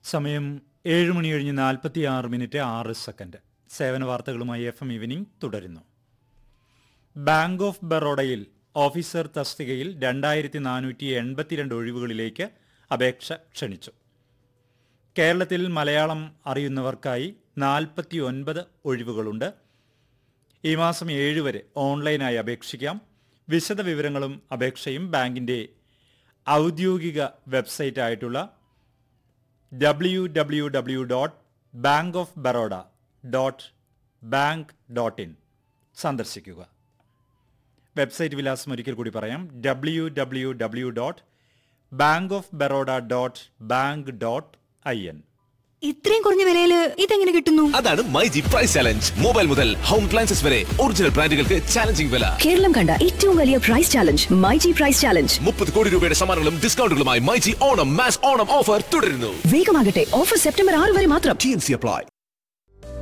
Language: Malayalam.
സമയം ഏഴ് മണി കഴിഞ്ഞ് നാൽപ്പത്തി ആറ് മിനിറ്റ് ആറ് സെക്കൻഡ് സേവന വാർത്തകളുമായി എഫ് എം ഈവനിംഗ് തുടരുന്നു ബാങ്ക് ഓഫ് ബറോഡയിൽ ഓഫീസർ തസ്തികയിൽ രണ്ടായിരത്തി നാനൂറ്റി എൺപത്തിരണ്ട് ഒഴിവുകളിലേക്ക് അപേക്ഷ ക്ഷണിച്ചു കേരളത്തിൽ മലയാളം അറിയുന്നവർക്കായി നാൽപ്പത്തി ഒൻപത് ഒഴിവുകളുണ്ട് ഈ മാസം ഏഴ് വരെ ഓൺലൈനായി അപേക്ഷിക്കാം വിശദ വിവരങ്ങളും അപേക്ഷയും ബാങ്കിന്റെ ഔദ്യോഗിക വെബ്സൈറ്റ് ആയിട്ടുള്ള W W W dot bank of Baroda dot bank dot in സന്ദർശിക്കുക വെബ്സൈറ്റ് വിലാസം ഒരിക്കൽ കൂടി പറയാം W W W dot bank of Baroda dot bank dot I N ഇത്രയും കുറഞ്ഞ വിലയില് ഇതെങ്ങനെ കിട്ടുന്നു അതാണ് my G price challenge mobile മുതൽ ഹോം ക്ലയൻസസ് വരെ ഒറിജിനൽ ബ്രാൻഡുകൾക്ക് ചാലഞ്ചിങ് വില കേരളം കണ്ട ഏറ്റവും വലിയ price challenge my G price challenge മുപ്പത് കോടി രൂപയുടെ സമ്മാനങ്ങളും ഡിസ്കൗണ്ടുകളുമായി my G Onam mass Onam offer തുടരുന്നു വേഗമാകട്ടെ ഓഫർ സെപ്റ്റംബർ ആറ് വരെ മാത്രം ടി എൻ സി അപ്ലൈ